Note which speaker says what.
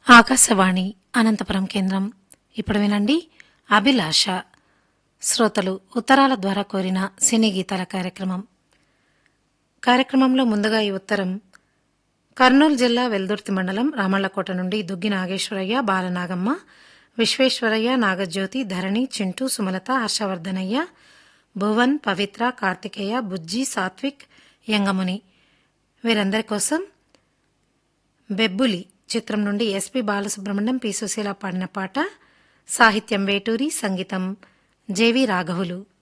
Speaker 1: ఆకాశవాణి అనంతపురం కేంద్రం ఇప్పుడు వినండి అభిలాష శ్రోతలు ఉత్తరాల ద్వారా కోరిన సినీ గీతాల కార్యక్రమం కార్యక్రమంలో ముందుగా ఈ ఉత్తరం కర్నూలు జిల్లా వెల్దుర్తి మండలం రామళ్లకోట నుండి దుగ్గి నాగేశ్వరయ్య బాలనాగమ్మ విశ్వేశ్వరయ్య నాగజ్యోతి ధరణి చింటూ సుమలత హర్షవర్ధనయ్య భువన్ పవిత్ర కార్తికేయ బుజ్జి సాత్విక్ యంగముని వీరందరి కోసం బెబ్బులి చిత్రం నుండి ఎస్పి బాలసుబ్రహ్మణ్యం పి సుశీల పాడిన పాట సాహిత్యం వేటూరి సంగీతం జేవి రాఘవులు